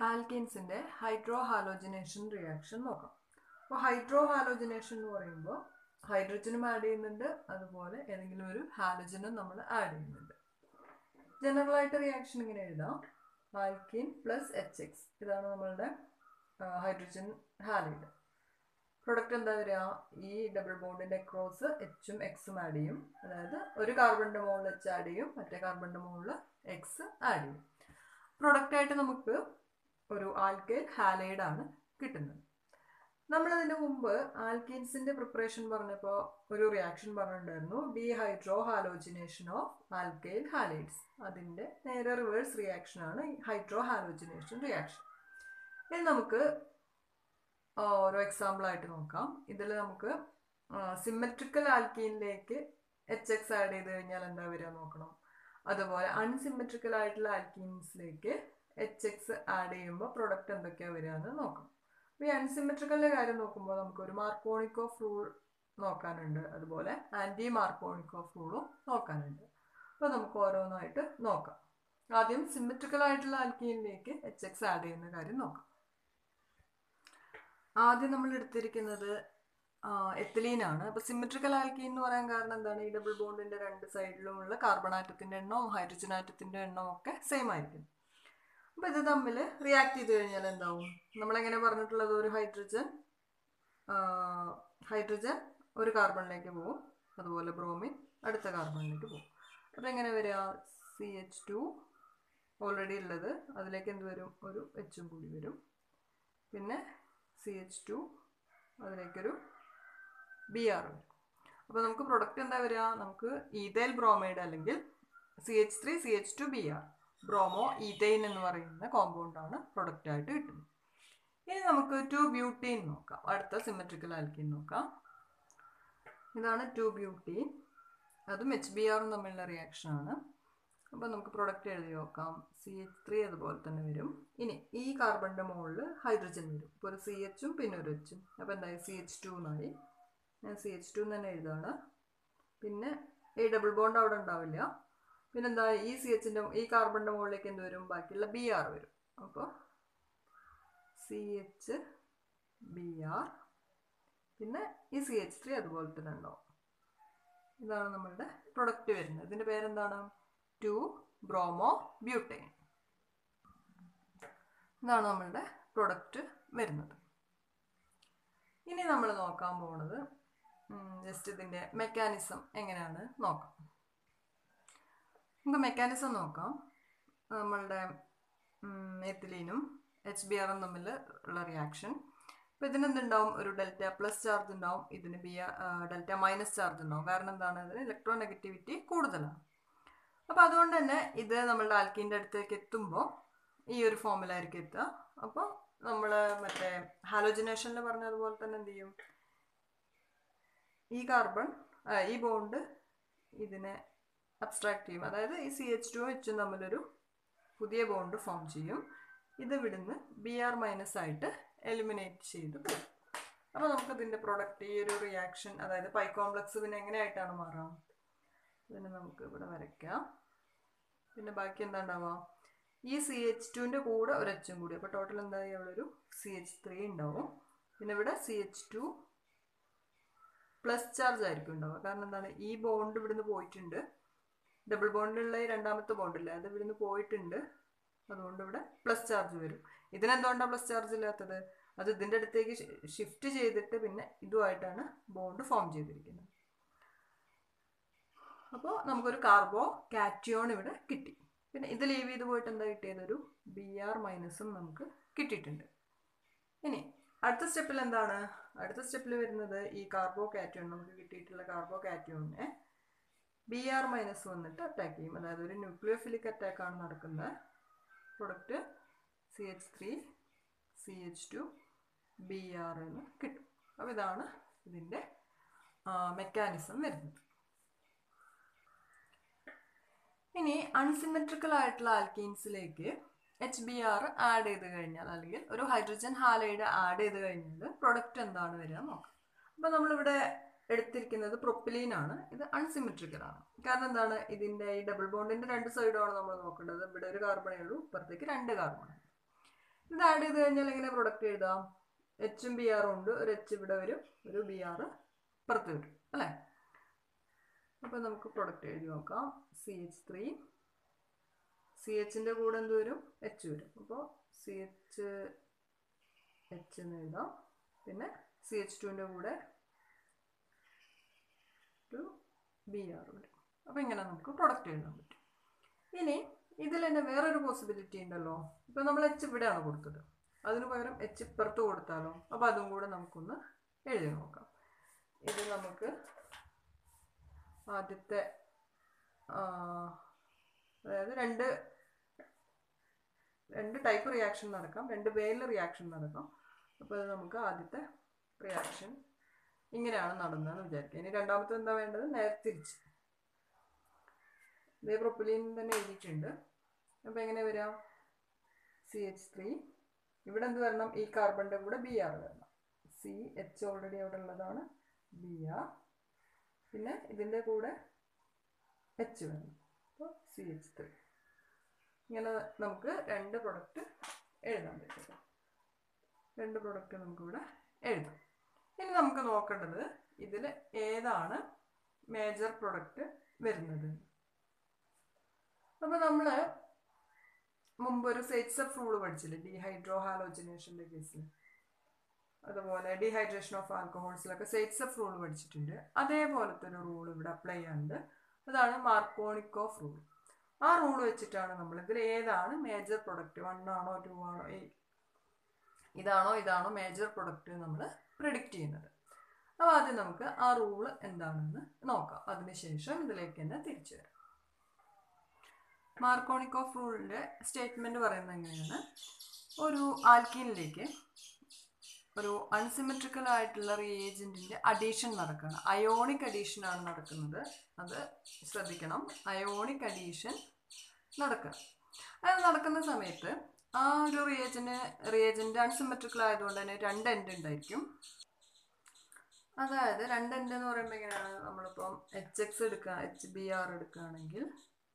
ആൽക്കീൻസിൻ്റെ hydro hydrohalogenation reaction നോക്കാം അപ്പോൾ hydro halogenation എന്ന് പറയുമ്പോൾ ഹൈഡ്രജനും ആഡ് ചെയ്യുന്നുണ്ട് അതുപോലെ ഏതെങ്കിലും ഒരു ഹാലോജനും നമ്മൾ ആഡ് ചെയ്യുന്നുണ്ട് ജനറൽ ആയിട്ട് റിയാക്ഷൻ ഇങ്ങനെ എഴുതാം ആൽക്കീൻ പ്ലസ് എച്ച് എക്സ് ഇതാണ് നമ്മളുടെ ഹൈഡ്രജൻ ഹാലൈഡ് പ്രൊഡക്റ്റ് എന്താ വരിക ഈ ഡബിൾ ബോണ്ടിന്റെ ക്രോസ് എച്ചും എക്സും ആഡ് ചെയ്യും അതായത് ഒരു കാർബണിന്റെ മുകളിൽ എച്ച് ആഡ് ചെയ്യും മറ്റേ കാർബണിന്റെ മുകളിൽ എക്സ് ആഡ് ചെയ്യും പ്രൊഡക്റ്റ് ആയിട്ട് നമുക്ക് ഒരു ആൽക്കൈൽ ഹാലൈഡ് ആണ് കിട്ടുന്നത് നമ്മൾ അതിന് മുമ്പ് ആൽക്കീൻസിന്റെ പ്രിപ്പറേഷൻ പറഞ്ഞപ്പോൾ ഒരു റിയാക്ഷൻ പറഞ്ഞിട്ടുണ്ടായിരുന്നു dehydrohalogenation of alkyl halides അതിന്റെ നേരെ റിവേഴ്സ് റിയാക്ഷൻ ആണ് ഹൈഡ്രോ ഹാലോജിനേഷൻ റിയാക്ഷൻ ഇനി നമുക്ക് ഓരോ എക്സാമ്പിൾ ആയിട്ട് നോക്കാം ഇതിൽ നമുക്ക് സിമെട്രിക്കൽ ആൽക്കീനിലേക്ക് എച്ച് എക്സ് ആഡ് ചെയ്ത് കഴിഞ്ഞാൽ എന്താ വരിക നോക്കണം അതുപോലെ അൺസിമെട്രിക്കൽ ആയിട്ടുള്ള ആൽക്കീൻസിലേക്ക് എച്ച് എക്സ് ആഡ് ചെയ്യുമ്പോൾ പ്രൊഡക്റ്റ് എന്തൊക്കെയാണ് വരിക എന്ന് നോക്കാം അപ്പോൾ ഈ അൺസിമെട്രിക്കലിൻ്റെ കാര്യം നോക്കുമ്പോൾ നമുക്കൊരു മാർക്കോണിക്കോ ഫ്ലൂൾ നോക്കാനുണ്ട് അതുപോലെ ആൻറ്റി മാർക്കോണിക്കോ ഫ്ലൂളും നോക്കാനുണ്ട് അപ്പോൾ നമുക്ക് ഓരോന്നായിട്ട് നോക്കാം ആദ്യം സിമെട്രിക്കൽ ആയിട്ടുള്ള ആൽക്കീനിലേക്ക് എച്ച് എക്സ് ആഡ് ചെയ്യുന്ന കാര്യം നോക്കാം ആദ്യം നമ്മൾ എടുത്തിരിക്കുന്നത് എത്തലീനാണ് അപ്പോൾ സിമെട്രിക്കൽ ആൽക്കീൻ എന്ന് പറയാൻ കാരണം എന്താണ് ഈ ഡബിൾ ബോണ്ടിന്റെ രണ്ട് സൈഡിലുമുള്ള കാർബൺ ആറ്റത്തിന്റെ എണ്ണവും ഹൈഡ്രജൻ ആറ്റത്തിന്റെ എണ്ണവും ഒക്കെ സെയിം ആയിരിക്കും അപ്പോൾ ഇത് തമ്മിൽ റിയാക്ട് ചെയ്ത് കഴിഞ്ഞാൽ എന്താവും നമ്മളെങ്ങനെ പറഞ്ഞിട്ടുള്ളത് ഒരു ഹൈഡ്രജൻ ഹൈഡ്രജൻ ഒരു കാർബണിലേക്ക് പോകും അതുപോലെ ബ്രോമിൻ അടുത്ത കാർബണിലേക്ക് പോകും അപ്പോൾ എങ്ങനെ വരിക സി എച്ച് ടു ഓൾറെഡി ഉള്ളത് അതിലേക്ക് എന്ത് വരും ഒരു എച്ചും കൂടി വരും പിന്നെ സി എച്ച് ടു അതിലേക്കൊരു ബി ആർ വരും അപ്പോൾ നമുക്ക് പ്രൊഡക്റ്റ് എന്താ വരിക നമുക്ക് ഈതൈൽ ബ്രോമൈഡ് അല്ലെങ്കിൽ C H three C H two B R bromoethane എന്ന് പറയുന്ന കോമ്പൗണ്ടാണ് പ്രൊഡക്റ്റ് ആയിട്ട് കിട്ടുന്നത് ഇനി നമുക്ക് ടു ബ്യൂട്ടീൻ നോക്കാം അടുത്ത സിമെട്രിക്കൽ ആൽക്കീൻ നോക്കാം ഇതാണ് ടു ബ്യൂട്ടീൻ അതും എച്ച് ബി ആറും തമ്മിലുള്ള റിയാക്ഷനാണ് അപ്പോൾ നമുക്ക് പ്രൊഡക്റ്റ് എഴുതി നോക്കാം സി എച്ച് ത്രീ അതുപോലെ തന്നെ വരും ഇനി ഈ കാർബണിൻ്റെ മുകളിൽ ഹൈഡ്രജൻ വരും ഇപ്പോൾ ഒരു സി എച്ചും പിന്നെ ഒരു എച്ചും അപ്പോൾ എന്തായി സി എച്ച് ടു എന്നായി ഞാൻ സി എച്ച് ടു തന്നെ എഴുതാണ് പിന്നെ ഈ ഡബിൾ ബോണ്ട് അവിടെ ഉണ്ടാവില്ല പിന്നെന്താ ഈ സി എച്ചിൻ്റെ ഈ കാർബണിൻ്റെ മുകളിലേക്ക് എന്ത് വരും ബാക്കിയുള്ള ബി ആർ വരും അപ്പോൾ സി എച്ച് ബി ആർ പിന്നെ ഈ സി എച്ച് ത്രീ അതുപോലെ തന്നെ ഉണ്ടാവും ഇതാണ് നമ്മളുടെ പ്രൊഡക്റ്റ് വരുന്നത് ഇതിൻ്റെ പേരെന്താണ് ടു ബ്രോമോ ബ്യൂട്ടൈൻ ഇതാണ് നമ്മളുടെ പ്രൊഡക്റ്റ് വരുന്നത് ഇനി നമ്മൾ നോക്കാൻ പോകുന്നത് ജസ്റ്റ് ഇതിൻ്റെ മെക്കാനിസം എങ്ങനെയാണ് നോക്കാം നമുക്ക് മെക്കാനിസം നോക്കാം നമ്മളുടെ എത്തിലീനും എച്ച് ബി ആറും തമ്മിൽ ഉള്ള റിയാക്ഷൻ അപ്പോൾ ഇതിന് എന്തുണ്ടാവും ഒരു ഡെൽറ്റ പ്ലസ് ചാർജ് ഉണ്ടാവും ഇതിന് ബി ഡെൽറ്റ മൈനസ് ചാർജ് ഉണ്ടാവും കാരണം എന്താണ് ഇതിന് ഇലക്ട്രോ നെഗറ്റിവിറ്റി കൂടുതലാണ് അപ്പോൾ അതുകൊണ്ട് തന്നെ ഇത് നമ്മളുടെ ആൽക്കീൻ്റെ അടുത്തേക്ക് എത്തുമ്പോൾ ഈ ഒരു ഫോമിലായിരിക്കും എത്തുക അപ്പോൾ നമ്മൾ മറ്റേ ഹാലോജിനേഷനിൽ പറഞ്ഞതുപോലെ തന്നെ എന്ത് ചെയ്യും ഈ കാർബൺ ഈ ബോണ്ട് ഇതിനെ അബ്സ്ട്രാക്ട് ചെയ്യും അതായത് ഈ സി എച്ച് ടു എച്ചും തമ്മിലൊരു പുതിയ ബോണ്ട് ഫോം ചെയ്യും ഇത് ഇവിടുന്ന് ബി ആർ മൈനസ് ആയിട്ട് എലിമിനേറ്റ് ചെയ്ത് പോകും അപ്പോൾ നമുക്ക് ഇതിൻ്റെ പ്രൊഡക്റ്റ് ഈ ഒരു റിയാക്ഷൻ അതായത് പൈ കോംപ്ലക്സ് പിന്നെ എങ്ങനെയായിട്ടാണ് മാറാം ഇതിനെ നമുക്ക് ഇവിടെ വരയ്ക്കാം പിന്നെ ബാക്കി എന്താ ഉണ്ടാവുക ഈ സി എച്ച് ടുവിൻ്റെ കൂടെ ഒരു എച്ചും കൂടി അപ്പോൾ ടോട്ടൽ എന്തായി അവിടെ ഒരു സി എച്ച് ത്രീ ഉണ്ടാവും പിന്നെ ഇവിടെ C H two plus charge ആയിരിക്കും ഉണ്ടാവുക കാരണം എന്താണ് ഈ ബോണ്ട് ഇവിടുന്ന് പോയിട്ടുണ്ട് ഡബിൾ ബോണ്ടിലുള്ള ഈ രണ്ടാമത്തെ ബോണ്ടില്ലേ അത് ഇവിടുന്ന് പോയിട്ടുണ്ട് അതുകൊണ്ട് ഇവിടെ പ്ലസ് ചാർജ് വരും ഇതിനെന്തുകൊണ്ടാണ് പ്ലസ് ചാർജ് ഇല്ലാത്തത് അത് ഇതിൻ്റെ അടുത്തേക്ക് ഷിഫ്റ്റ് ചെയ്തിട്ട് പിന്നെ ഇതുമായിട്ടാണ് ബോണ്ട് ഫോം ചെയ്തിരിക്കുന്നത് അപ്പോൾ നമുക്കൊരു കാർബോ കാറ്റിയോൺ ഇവിടെ കിട്ടി പിന്നെ ഇത് ലീവ് ചെയ്ത് പോയിട്ട് എന്താ കിട്ടിയത് ഒരു ബി ആർ മൈനസും നമുക്ക് കിട്ടിയിട്ടുണ്ട് ഇനി അടുത്ത സ്റ്റെപ്പിൽ എന്താണ് അടുത്ത സ്റ്റെപ്പിൽ വരുന്നത് ഈ കാർബോ കാറ്റിയോൺ നമുക്ക് കിട്ടിയിട്ടുള്ള കാർബോ കാറ്റിയോണിനെ ബി ആർ മൈനസ് വന്നിട്ട് അറ്റാക്ക് ചെയ്യും അതായത് ഒരു ന്യൂക്ലിയോഫിലിക് അറ്റാക്കാണ് നടക്കുന്നത് product C H three C H two B R എന്ന് കിട്ടും അപ്പോൾ ഇതാണ് ഇതിൻ്റെ മെക്കാനിസം വരുന്നത് ഇനി അൺസിമെട്രിക്കൽ ആയിട്ടുള്ള ആൽക്കീൻസിലേക്ക് എച്ച് ബി ആർ ആഡ് ചെയ്ത് കഴിഞ്ഞാൽ അല്ലെങ്കിൽ ഒരു ഹൈഡ്രജൻ ഹാലൈഡ് ആഡ് ചെയ്ത് കഴിഞ്ഞാൽ പ്രൊഡക്റ്റ് എന്താണ് വരിക നോക്കാം അപ്പോൾ നമ്മളിവിടെ എടുത്തിരിക്കുന്നത് പ്രൊപ്പിലീൻ ആണ് ഇത് അൺസിമെട്രിക്കൽ ആണ് കാരണം എന്താണ് ഇതിൻ്റെ ഈ ഡബിൾ ബോണ്ടിൻ്റെ രണ്ട് സൈഡുമാണ് നമ്മൾ നോക്കേണ്ടത് ഇവിടെ ഒരു കാർബണേ ഉള്ളൂ ഇപ്പുറത്തേക്ക് രണ്ട് കാർബൺ ഇത് ആഡ് ചെയ്ത് കഴിഞ്ഞാൽ എങ്ങനെ പ്രൊഡക്റ്റ് എഴുതാം എച്ചും ബി ആറും ഉണ്ട് ഒരു എച്ച് ഇവിടെ വരും ഒരു ബി ആറ് പുറത്ത് വരും അല്ലേ അപ്പോൾ നമുക്ക് പ്രൊഡക്റ്റ് എഴുതി നോക്കാം സി എച്ച് ത്രീ സി എച്ചിൻ്റെ കൂടെ എന്ത് വരും എച്ച് വരും അപ്പോൾ സി എച്ച് എച്ച് എന്ന് എഴുതാം പിന്നെ സി എച്ച് ടുവിൻ്റെ കൂടെ ടു ബി ആർ വരും അപ്പോൾ ഇങ്ങനെ നമുക്ക് പ്രൊഡക്റ്റ് എഴുതാൻ പറ്റും ഇനി ഇതിൽ തന്നെ വേറൊരു പോസിബിലിറ്റി ഉണ്ടല്ലോ ഇപ്പോൾ നമ്മൾ എച്ച് ഇവിടെയാണ് കൊടുത്തത് അതിന് പകരം എച്ച് ഇപ്പുറത്ത് കൊടുത്താലോ അപ്പോൾ അതും കൂടെ നമുക്കൊന്ന് എഴുതി നോക്കാം ഇത് നമുക്ക് ആദ്യത്തെ ആ, അതായത് രണ്ട് രണ്ട് ടൈപ്പ് റിയാക്ഷൻ നടക്കാം രണ്ട് വേയിൽ റിയാക്ഷൻ നടക്കാം അപ്പോൾ അത് നമുക്ക് ആദ്യത്തെ റിയാക്ഷൻ ഇങ്ങനെയാണ് നടന്നതെന്ന് വിചാരിക്കുക ഇനി രണ്ടാമത്തെ എന്താ വേണ്ടത് നേരെ തിരിച്ച് ഇതേ പ്രൊപ്പലീൻ തന്നെ എഴുതിയിട്ടുണ്ട് അപ്പോൾ എങ്ങനെ വരാം സി എച്ച് ത്രീ ഇവിടെ എന്ത് വരണം ഈ കാർബണിൻ്റെ കൂടെ ബി ആർ വരണം സി എച്ച് ഓൾറെഡി അവിടെ ഉള്ളതാണ് ബി ആർ പിന്നെ ഇതിൻ്റെ കൂടെ എച്ച് വരണം അപ്പോൾ സി എച്ച് ത്രീ ഇങ്ങനെ നമുക്ക് രണ്ട് പ്രൊഡക്റ്റ് എഴുതാൻ പറ്റും രണ്ട് പ്രൊഡക്റ്റ് നമുക്കിവിടെ എഴുതാം ഇനി നമുക്ക് നോക്കേണ്ടത് ഇതിൽ ഏതാണ് മേജർ പ്രൊഡക്റ്റ് വരുന്നത് അപ്പോൾ നമ്മൾ മുമ്പ് ഒരു സെറ്റ്സപ്പ് റൂൾ പഠിച്ചില്ലേ ഡീഹൈഡ്രോ ഹാലോജിനേഷൻ്റെ കേസിൽ അതുപോലെ ഡീഹൈഡ്രേഷൻ ഓഫ് ആൽക്കഹോൾസിലൊക്കെ സെറ്റ്സപ്പ് റൂൾ പഠിച്ചിട്ടുണ്ട് അതേപോലത്തെ ഒരു റൂൾ ഇവിടെ അപ്ലൈ ചെയ്യാനുണ്ട് അതാണ് മാർക്കോണിക്കോഫ് റൂൾ ആ റൂൾ വെച്ചിട്ടാണ് നമ്മൾ ഇതിൽ ഏതാണ് മേജർ പ്രൊഡക്റ്റ് വൺ ആണോ ടു ആണോ ഏ ഇതാണോ ഇതാണോ മേജർ പ്രൊഡക്റ്റ് നമ്മൾ പ്രിഡിക്റ്റ് ചെയ്യുന്നത് അപ്പോൾ ആദ്യം നമുക്ക് ആ റൂൾ എന്താണെന്ന് നോക്കാം അതിനുശേഷം ഇതിലേക്ക് തന്നെ തിരിച്ചു വരാം മാർക്കോണിക്കോഫ് റൂളിൻ്റെ സ്റ്റേറ്റ്മെൻറ്റ് പറയുന്നത് എങ്ങനെയാണ് ഒരു ആൽക്കീനിലേക്ക് ഒരു അൺസിമെട്രിക്കൽ ആയിട്ടുള്ള റിയേജൻറ്റിൻ്റെ അഡീഷൻ നടക്കുകയാണ് അയോണിക് അഡീഷൻ ആണ് നടക്കുന്നത് അത് ശ്രദ്ധിക്കണം അയോണിക് അഡീഷൻ നടക്കുക അത് നടക്കുന്ന സമയത്ത് ആ ഒരു റിയേജന് റിയേജൻ്റ് അൺസിമെട്രിക്കൽ ആയതുകൊണ്ട് തന്നെ രണ്ട് എൻഡ് ഉണ്ടായിരിക്കും അതായത് രണ്ട് എൻഡ് എന്ന് പറയുമ്പോൾ എങ്ങനെയാണ് നമ്മളിപ്പം എച്ച് എക്സ് എടുക്കുക എച്ച് ബി ആർ എടുക്കുകയാണെങ്കിൽ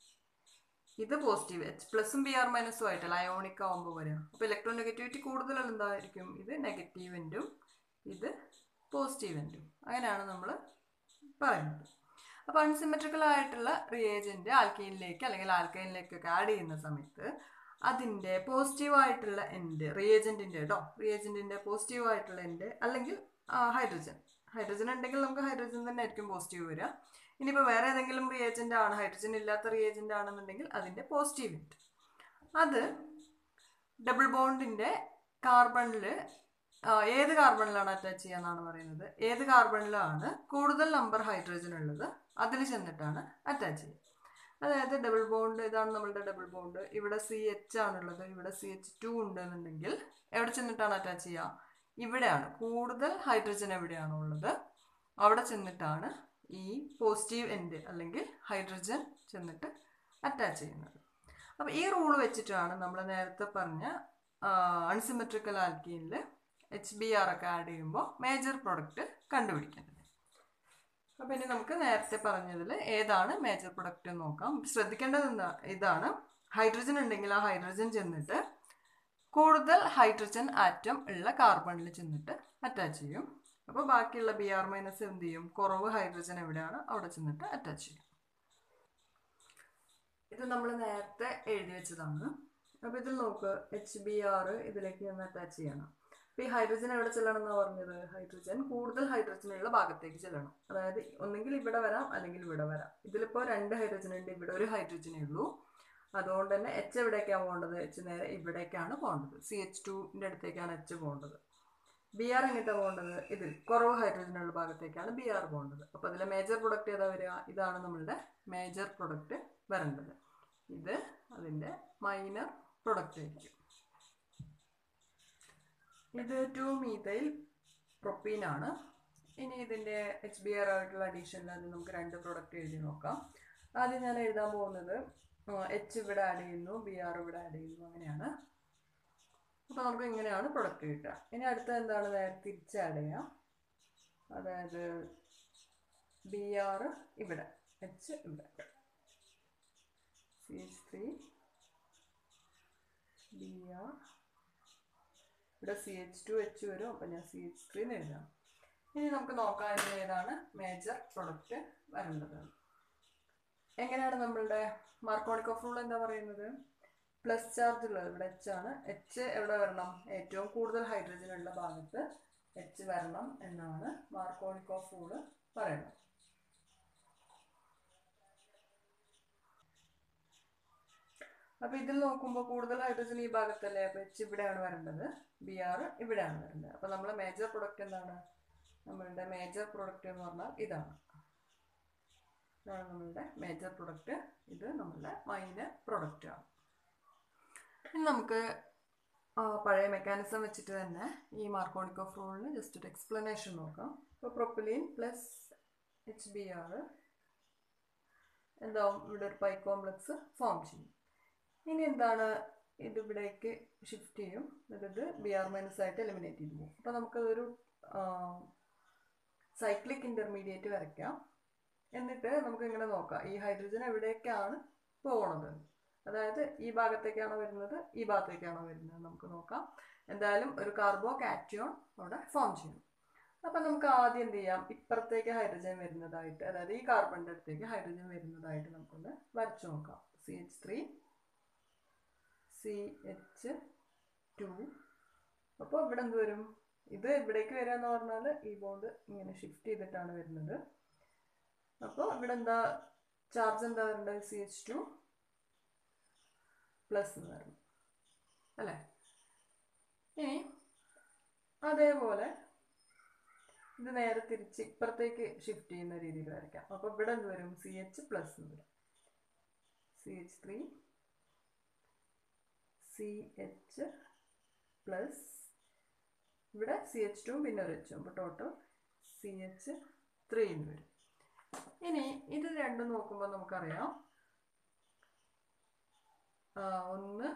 ഇത് പോസിറ്റീവ് എച്ച് പ്ലസും ബി ആർ മൈനസും ആയിട്ടല്ല അയോണിക് ആവുമ്പോൾ വരിക അപ്പോൾ ഇലക്ട്രോ നെഗറ്റിവിറ്റി കൂടുതൽ എന്തായിരിക്കും ഇത് നെഗറ്റീവ് എൻഡും ഇത് പോസിറ്റീവ് എൻഡും അങ്ങനെയാണ് നമ്മൾ പറയുന്നത് അപ്പോൾ അൺസിമെട്രിക്കൽ ആയിട്ടുള്ള റിയേജൻറ്റ് ആൽക്കൈനിലേക്ക് അല്ലെങ്കിൽ ആൽക്കൈനിലേക്കൊക്കെ ആഡ് ചെയ്യുന്ന സമയത്ത് അതിൻ്റെ പോസിറ്റീവായിട്ടുള്ള എൻഡ് റിയേജൻറ്റിൻ്റെ കേട്ടോ റിയേജൻറ്റിൻ്റെ പോസിറ്റീവായിട്ടുള്ള എൻഡ് അല്ലെങ്കിൽ ഹൈഡ്രജൻ ഹൈഡ്രജൻ ഉണ്ടെങ്കിൽ നമുക്ക് ഹൈഡ്രജൻ തന്നെ ആയിരിക്കും പോസിറ്റീവ് വരിക ഇനിയിപ്പോൾ വേറെ ഏതെങ്കിലും റിയേജൻ്റ് ആണ് ഹൈഡ്രജൻ ഇല്ലാത്ത റിയേജൻ്റ് ആണെന്നുണ്ടെങ്കിൽ അതിൻ്റെ പോസിറ്റീവ് എൻഡ് അത് ഡബിൾ ബോണ്ടിൻ്റെ കാർബണിൽ ഏത് കാർബണിലാണ് അറ്റാച്ച് ചെയ്യാന്നാണ് പറയുന്നത് ഏത് കാർബണിലാണ് കൂടുതൽ നമ്പർ ഹൈഡ്രജൻ ഉള്ളത് അതിൽ ചെന്നിട്ടാണ് അറ്റാച്ച് ചെയ്യുക അതായത് ഡബിൾ ബോണ്ട് ഇതാണ് നമ്മളുടെ ഡബിൾ ബോണ്ട് ഇവിടെ സി എച്ച് ആണുള്ളത് ഇവിടെ സി എച്ച് ടു ഉണ്ടെന്നുണ്ടെങ്കിൽ എവിടെ ചെന്നിട്ടാണ് അറ്റാച്ച് ചെയ്യുക ഇവിടെയാണ് കൂടുതൽ ഹൈഡ്രജൻ എവിടെയാണോ ഉള്ളത് അവിടെ ചെന്നിട്ടാണ് ഈ പോസിറ്റീവ് എൻഡ് അല്ലെങ്കിൽ ഹൈഡ്രജൻ ചെന്നിട്ട് അറ്റാച്ച് ചെയ്യുന്നത് അപ്പോൾ ഈ റൂൾ വെച്ചിട്ടാണ് നമ്മൾ നേരത്തെ പറഞ്ഞ അൺസിമെട്രിക്കൽ ആൽക്കീനിൽ എച്ച് ബി ആർ ഒക്കെ ആഡ് ചെയ്യുമ്പോൾ മേജർ പ്രൊഡക്റ്റ് കണ്ടുപിടിക്കേണ്ടത് അപ്പോൾ ഇനി നമുക്ക് നേരത്തെ പറഞ്ഞതിൽ ഏതാണ് മേജർ പ്രൊഡക്റ്റ് എന്ന് നോക്കാം ശ്രദ്ധിക്കേണ്ടത് എന്താ ഇതാണ് ഹൈഡ്രജൻ ഉണ്ടെങ്കിൽ ആ ഹൈഡ്രജൻ ചെന്നിട്ട് കൂടുതൽ ഹൈഡ്രജൻ ആറ്റം ഉള്ള കാർബണിൽ ചെന്നിട്ട് അറ്റാച്ച് ചെയ്യും അപ്പോൾ ബാക്കിയുള്ള ബി ആർ മൈനസ് എന്ത് ചെയ്യും കുറവ് ഹൈഡ്രജൻ എവിടെയാണ് അവിടെ ചെന്നിട്ട് അറ്റാച്ച് ചെയ്യും ഇത് നമ്മൾ നേരത്തെ എഴുതി വെച്ചതാണ് അപ്പോൾ ഇതിൽ നോക്ക് എച്ച് ബി ആർ ഇതിലേക്ക് ഒന്ന് അറ്റാച്ച് ചെയ്യണം അപ്പോൾ ഈ ഹൈഡ്രജൻ എവിടെ ചെല്ലണം എന്നാണ് പറഞ്ഞത് ഹൈഡ്രജൻ കൂടുതൽ ഹൈഡ്രജൻ ഉള്ള ഭാഗത്തേക്ക് ചെല്ലണം അതായത് ഒന്നെങ്കിൽ ഇവിടെ വരാം അല്ലെങ്കിൽ ഇവിടെ വരാം ഇതിലിപ്പോൾ രണ്ട് ഹൈഡ്രജൻ ഉണ്ട് ഇവിടെ ഒരു ഹൈഡ്രജനേ ഉള്ളൂ അതുകൊണ്ട് തന്നെ എച്ച് എവിടേക്കാണ് പോകേണ്ടത് എച്ച് നേരെ ഇവിടേക്കാണ് പോകേണ്ടത് സി എച്ച് ടുവിൻ്റെ അടുത്തേക്കാണ് എച്ച് പോകേണ്ടത് ബി ആർ എങ്ങോട്ടാണ് പോകേണ്ടത് ഇതിൽ കുറവ് ഹൈഡ്രജൻ ഉള്ള ഭാഗത്തേക്കാണ് ബി ആർ പോകേണ്ടത് അപ്പോൾ അതിലെ മേജർ പ്രൊഡക്റ്റ് ഏതാ വരിക ഇതാണ് നമ്മളുടെ മേജർ പ്രൊഡക്റ്റ് വരേണ്ടത് ഇത് അതിൻ്റെ മൈനർ പ്രൊഡക്റ്റ് ആയിരിക്കും ഇത് ടു മീതൈൽ പ്രൊപ്പീനാണ് ഇനി ഇതിൻ്റെ എച്ച് ബി ആർ ആയിട്ടുള്ള അഡീഷനിൽ അത് നമുക്ക് രണ്ട് പ്രൊഡക്റ്റ് എഴുതി നോക്കാം ആദ്യം ഞാൻ എഴുതാൻ പോകുന്നത് എച്ച് ഇവിടെ ആഡ് ചെയ്യുന്നു ബി ആർ ഇവിടെ ആഡ് ചെയ്യുന്നു അങ്ങനെയാണ് അപ്പോൾ നമുക്ക് ഇങ്ങനെയാണ് പ്രൊഡക്റ്റ് കിട്ടുക ഇനി അടുത്ത എന്താണ് നേരെ തിരിച്ച് ആഡ് ചെയ്യാം അതായത് ബി ആർ ഇവിടെ എച്ച് ഇവിടെ C H three B R ഇവിടെ സി എച്ച് ടു എച്ച് വരും അപ്പം ഞാൻ സി എച്ച് ത്രീ എന്ന് എഴുതാം ഇനി നമുക്ക് നോക്കാം ഇതിൽ ഏതാണ് മേജർ പ്രൊഡക്റ്റ് വരേണ്ടത് എങ്ങനെയാണ് നമ്മളുടെ മാർക്കോണിക് ഓഫ് റൂൾ എന്താ പറയുന്നത് പ്ലസ് ചാർജ് ഉള്ളത് ഇവിടെ എച്ച് ആണ് എച്ച് എവിടെ വരണം ഏറ്റവും കൂടുതൽ ഹൈഡ്രജൻ ഉള്ള ഭാഗത്ത് എച്ച് വരണം എന്നാണ് മാർക്കോണിക് ഓഫ് റൂള് പറയുന്നത് അപ്പൊ ഇതിൽ നോക്കുമ്പോൾ കൂടുതൽ ഹൈഡ്രജൻ ഈ ഭാഗത്തല്ലേ അപ്പൊ എച്ച് ഇവിടെയാണ് വരേണ്ടത് ബി ആർ ഇവിടെയാണ് വരേണ്ടത് അപ്പൊ നമ്മളെ മേജർ പ്രൊഡക്റ്റ് എന്താണ് നമ്മളുടെ മേജർ പ്രൊഡക്റ്റ് എന്ന് പറഞ്ഞാൽ ഇതാണ് ഇതാണ് നമ്മളുടെ മേജർ പ്രൊഡക്റ്റ് ഇത് നമ്മളുടെ മൈനർ പ്രൊഡക്റ്റ് ആണ് ഇനി നമുക്ക് ആ, പഴയ മെക്കാനിസം വെച്ചിട്ട് തന്നെ ഈ മാർക്കോണിക് ഓഫ് റൂളിന് ജസ്റ്റ് ഒരു എക്സ്പ്ലനേഷൻ നോക്കാം ഇപ്പോൾ propylene plus H B R എന്താവും ഇവിടെ ഒരു പൈ കോംപ്ലക്സ് ഫോം ചെയ്യും ഇനി എന്താണ് ഇത് ഇവിടേക്ക് ഷിഫ്റ്റ് ചെയ്യും എന്നിട്ട് ബി ആർ മൈനസ് ആയിട്ട് എലിമിനേറ്റ് ചെയ്തു പോകും അപ്പോൾ നമുക്കതൊരു സൈക്ലിക് ഇൻ്റർമീഡിയറ്റ് വരയ്ക്കാം എന്നിട്ട് നമുക്ക് ഇങ്ങനെ നോക്കാം ഈ ഹൈഡ്രജൻ എവിടേക്കാണ് പോകണത് അതായത് ഈ ഭാഗത്തേക്കാണോ വരുന്നത് ഈ ഭാഗത്തേക്കാണോ വരുന്നത് നമുക്ക് നോക്കാം എന്തായാലും ഒരു കാർബോ കാറ്റ്യോൺ അവിടെ ഫോം ചെയ്യും അപ്പം നമുക്ക് ആദ്യം എന്ത് ചെയ്യാം ഇപ്പുറത്തേക്ക് ഹൈഡ്രജൻ വരുന്നതായിട്ട് അതായത് ഈ കാർബണിൻ്റെ അടുത്തേക്ക് ഹൈഡ്രജൻ വരുന്നതായിട്ട് നമുക്കൊന്ന് വരച്ചു നോക്കാം C H three C H two അപ്പോൾ ഇവിടെ എന്ത് വരും ഇത് ഇവിടേക്ക് വരിക എന്ന് പറഞ്ഞാൽ ഈ ബോണ്ട് ഇങ്ങനെ ഷിഫ്റ്റ് ചെയ്തിട്ടാണ് വരുന്നത് അപ്പോൾ ഇവിടെ എന്താ ചാർജ് എന്താ വരേണ്ടത് സി എച്ച് ടു പ്ലസ് എന്ന് വരണം അല്ലേ ഇനി അതേപോലെ ഇത് നേരെ തിരിച്ച് ഇപ്പുറത്തേക്ക് ഷിഫ്റ്റ് ചെയ്യുന്ന രീതിയിൽ വരയ്ക്കാം അപ്പോൾ ഇവിടെ എന്ത് വരും സി എച്ച് പ്ലസ് എന്ന് വരും C H three C H plus ഇവിടെ സി എച്ച് ടു പിന്നെ ഒരു എച്ചും അപ്പോൾ ടോട്ടൽ സി എച്ച് ത്രീ എന്ന് വരും ഇനി ഇത് രണ്ടും നോക്കുമ്പോൾ നമുക്കറിയാം ആ, ഒന്ന്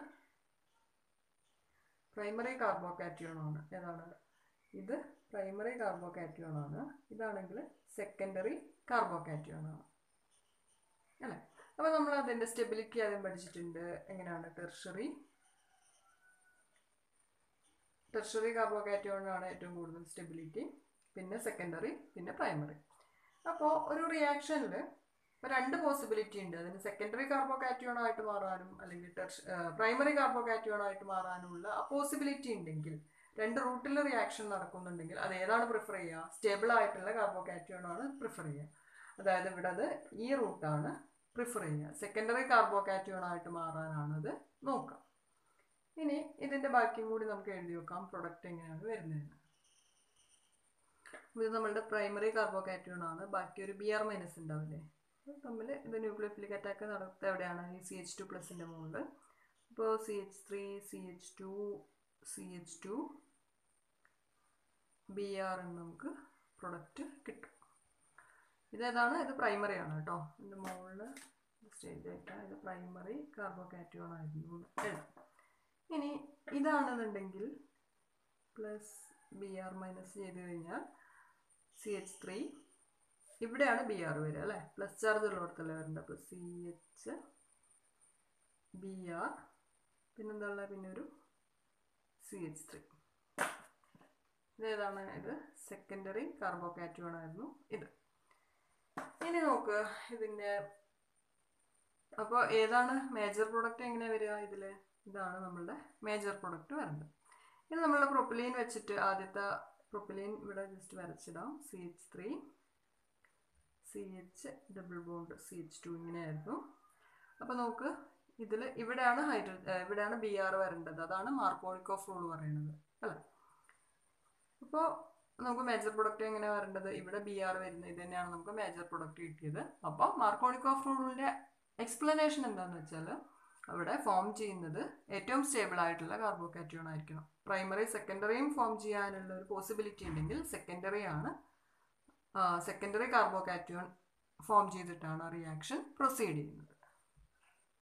പ്രൈമറി കാർബോകാറ്റിയോൺ ആണ് ഏതാണ് ഇത് പ്രൈമറി കാർബോകാറ്റിയോൺ ആണ് ഇതാണെങ്കിൽ സെക്കൻഡറി കാർബോകാറ്റിയോൺ ആണ് അല്ലേ അപ്പോൾ നമ്മൾ അതിൻ്റെ സ്റ്റെബിലിറ്റി ആദ്യം പഠിച്ചിട്ടുണ്ട് എങ്ങനെയാണ് ടെർഷറി ടെർഷറി കാർബോകാറ്റിയോണിനാണ് ഏറ്റവും കൂടുതൽ സ്റ്റെബിലിറ്റി പിന്നെ സെക്കൻഡറി പിന്നെ പ്രൈമറി അപ്പോൾ ഒരു റിയാക്ഷനിൽ രണ്ട് പോസിബിലിറ്റി ഉണ്ട് അതിന് സെക്കൻഡറി കാർബോകാറ്റിയോൺ ആയിട്ട് മാറാനും അല്ലെങ്കിൽ ടെർഷ പ്രൈമറി കാർബോകാറ്റിയോൺ ആയിട്ട് മാറാനുമുള്ള ആ പോസിബിലിറ്റി ഉണ്ടെങ്കിൽ രണ്ട് റൂട്ടിൽ റിയാക്ഷൻ നടക്കുന്നുണ്ടെങ്കിൽ അത് ഏതാണ് പ്രിഫർ ചെയ്യുക സ്റ്റേബിൾ ആയിട്ടുള്ള കാർബോകാറ്റിയോൺ ആണ് പ്രിഫർ ചെയ്യുക അതായത് ഇവിടെ അത് ഈ റൂട്ടാണ് പ്രിഫർ ചെയ്യുക സെക്കൻഡറി കാർബോകാറ്റിയോൺ ആയിട്ട് മാറാനാണത് നോക്കുക ഇനി ഇതിൻ്റെ ബാക്കിയും കൂടി നമുക്ക് എഴുതി വെക്കാം പ്രൊഡക്റ്റ് എങ്ങനെയാണ് വരുന്നതെന്ന് ഇത് നമ്മളുടെ പ്രൈമറി കാർബോകാറ്റിയോൺ ആണ് ബാക്കി ഒരു ബി ആർ മൈനസ് ഉണ്ടാവില്ലേ ഇത് തമ്മിൽ ഇത് ന്യൂക്ലിയോഫിലിക് അറ്റാക്ക് നടത്തുക എവിടെയാണ് ഈ സി എച്ച് ടു പ്ലസിൻ്റെ മുകളിൽ അപ്പോൾ C H three C H two C H two B R എന്ന് നമുക്ക് പ്രൊഡക്റ്റ് കിട്ടും ഇതേതാണ് ഇത് പ്രൈമറി ആണ് കേട്ടോ ഇതിൻ്റെ മുകളിൽ സ്റ്റേജ് ആയിട്ട് ഇത് പ്രൈമറി കാർബോകാറ്റിയോൺ ആയിരുന്നു എന്ന് എഴുതാം ഇനി ഇതാണെന്നുണ്ടെങ്കിൽ പ്ലസ് ബി ആർ മൈനസ് ചെയ്ത് കഴിഞ്ഞാൽ സി എച്ച് ത്രീ ഇവിടെയാണ് ബി ആർ വരിക അല്ലേ പ്ലസ് ചാർജ് ഉള്ളിടത്തല്ലേ വരേണ്ടത് അപ്പോൾ സി എച്ച് ബി ആർ പിന്നെന്താ ഉള്ളത് പിന്നെ ഒരു സി എച്ച് ത്രീ ഇതേതാണ് ഇത് സെക്കൻഡറി കാർബോകാറ്റിയോൺ ആയിരുന്നു ഇത് ഇനി നോക്ക് ഇതിൻ്റെ അപ്പോൾ ഏതാണ് മേജർ പ്രൊഡക്റ്റ് എങ്ങനെയാണ് വരിക ഇതിൽ ഇതാണ് നമ്മളുടെ മേജർ പ്രൊഡക്റ്റ് വരുന്നത് ഇനി നമ്മൾ പ്രൊപ്പലീൻ വെച്ചിട്ട് ആദ്യത്തെ പ്രൊപ്പലീൻ ഇവിടെ ജസ്റ്റ് വരച്ചിടാം C H three C H double bond C H two ഇങ്ങനെയായിരുന്നു അപ്പോൾ നമുക്ക് ഇതിൽ ഇവിടെയാണ് ഹൈഡ്രോ ഇവിടെയാണ് ബി ആർ വരേണ്ടത് അതാണ് മാർക്കോണിക് ഓഫ് റൂൾ പറയുന്നത് അല്ലേ അപ്പോൾ നമുക്ക് മേജർ പ്രൊഡക്റ്റ് എങ്ങനെ വരേണ്ടത് ഇവിടെ ബി ആർ വരുന്നത് ഇത് തന്നെയാണ് നമുക്ക് മേജർ പ്രൊഡക്റ്റ് കിട്ടിയത് അപ്പോൾ മാർക്കോണിക് ഓഫ് റൂളിൻ്റെ എക്സ്പ്ലനേഷൻ എന്താണെന്ന് വെച്ചാൽ അവിടെ ഫോം ചെയ്യുന്നത് ഏറ്റവും സ്റ്റേബിൾ ആയിട്ടുള്ള കാർബോകാറ്റിയോൺ ആയിരിക്കണം പ്രൈമറി സെക്കൻഡറിയും ഫോം ചെയ്യാനുള്ള ഒരു പോസിബിലിറ്റി ഉണ്ടെങ്കിൽ സെക്കൻഡറി ആണ് സെക്കൻഡറി കാർബോകാറ്റിയോൺ ഫോം ചെയ്തിട്ടാണ് റിയാക്ഷൻ പ്രൊസീഡ് ചെയ്യുന്നത്